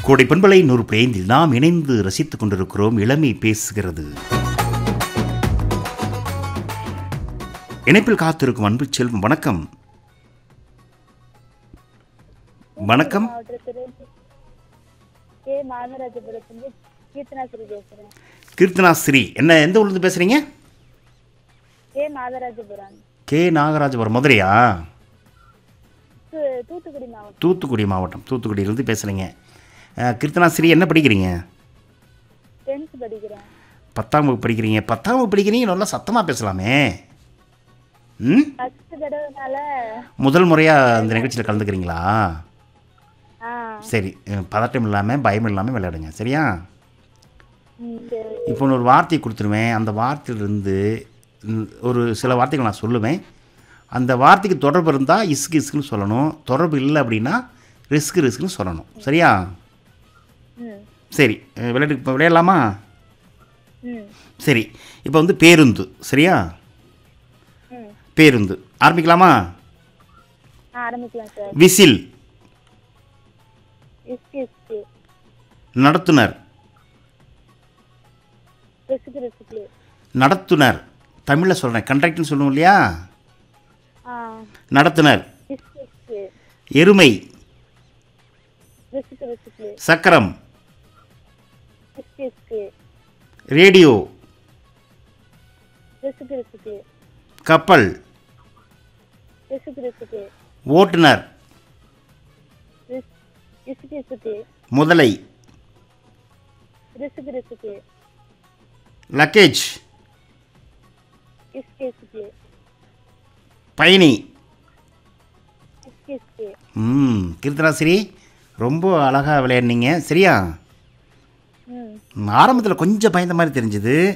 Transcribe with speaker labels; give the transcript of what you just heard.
Speaker 1: கோடை பண்பலை நூறு பிளேந்தில் நாம் இணைந்து ரசித்துக் கொண்டிருக்கிறோம் இளமை பேசுகிறது இணைப்பில் காத்திருக்கும் அன்பு செல்வம் வணக்கம் வணக்கம்
Speaker 2: மாவட்டத்தில் கே மாமராஜபுரத்துலேருந்து கீர்த்தனாசிரி பேசுகிறேன்
Speaker 1: கீர்த்தனா ஸ்ரீ என்ன எந்த ஊர்லேருந்து பேசுகிறீங்க
Speaker 2: கே மாதராஜபுரம்
Speaker 1: கே நாகராஜபுரம் மதுரையா
Speaker 2: தூ- தூத்துக்குடி மாவட்டம்
Speaker 1: தூத்துக்குடி மாவட்டம் தூத்துக்குடியிலேருந்து பேசுகிறீங்க கீர்த்தனா ஸ்ரீ என்ன படிக்கிறீங்க
Speaker 2: டென்த் படிக்கிறேன்
Speaker 1: பத்தாம் வகுப்பு படிக்கிறீங்க பத்தாம் வகுப்பு படிக்கிறீங்க நல்லா சத்தமாக பேசலாமே ம்
Speaker 2: ஃபஸ்ட் தடவைனால
Speaker 1: முதல் முறையாக இந்த நிகழ்ச்சியில் கலந்துக்கிறீங்களா
Speaker 2: ஆ
Speaker 1: சரி அஹ், பதட்டம் இல்லாமல் பயம் இல்லாமல் விளையாடுங்க சரியா
Speaker 2: ம், சரி
Speaker 1: இப்போ நான் ஒரு வார்த்தையை கொடுத்துருவேன் அந்த வார்த்தையிலிருந்து ம், ஒரு சில வார்த்தைகள் நான் சொல்லுவேன் அந்த வார்த்தைக்கு தொடர்பு இருந்தால் இஸ்கு இஸ்குன்னு சொல்லணும் தொடர்பு இல்லை அப்படின்னா ரிஸ்க் ரிஸ்க்குன்னு சொல்லணும் சரியா
Speaker 2: ம்
Speaker 1: சரி அஹ், விளையாட்டு இப்போ விளையாடலாமா
Speaker 2: ம்
Speaker 1: சரி இப்போ வந்து பேருந்து சரியா
Speaker 2: ம்
Speaker 1: பேருந்து ஆரம்பிக்கலாமா
Speaker 2: ஆ ஆரம்பிக்கலாம் சார்
Speaker 1: விசில்
Speaker 2: இஸ்கு இஸ்கு
Speaker 1: நடத்துனர்
Speaker 2: ரிசுக்கு ரிசுக்கு
Speaker 1: நடத்துனர் தமிழில் சொல்கிறேன் கண்டக்டர்னு சொல்லுவோம் இல்லையா
Speaker 2: ஆ
Speaker 1: நடத்துனர்
Speaker 2: இஸ்கு இஸ்கு
Speaker 1: எருமை
Speaker 2: ரிசுக்கு ரிசுக்கு
Speaker 1: சக்கரம்
Speaker 2: இஸ்கு இஸ்கு
Speaker 1: ரேடியோ
Speaker 2: ரிசுக்கு ரிசுக்கு
Speaker 1: கப்பல்
Speaker 2: ரிசுக்கு ரிசுக்கு
Speaker 1: ஓட்டுநர்
Speaker 2: ரிஸ் இசுக்கு இசுக்கு
Speaker 1: முதலை
Speaker 2: ரிசுக்கு ரிசுக்கு
Speaker 1: லக்கேஜ்
Speaker 2: இஸ்கு இஸ்கு
Speaker 1: பயணி
Speaker 2: இஸ்கு இஸ்கு
Speaker 1: ம் கீர்த்தனாசிரி ரொம்ப அழகாக விளையாடுனீங்க சரியா
Speaker 2: ம்
Speaker 1: ஆரம்பத்தில் கொஞ்சம் பயந்த மாதிரி தெரிஞ்சுது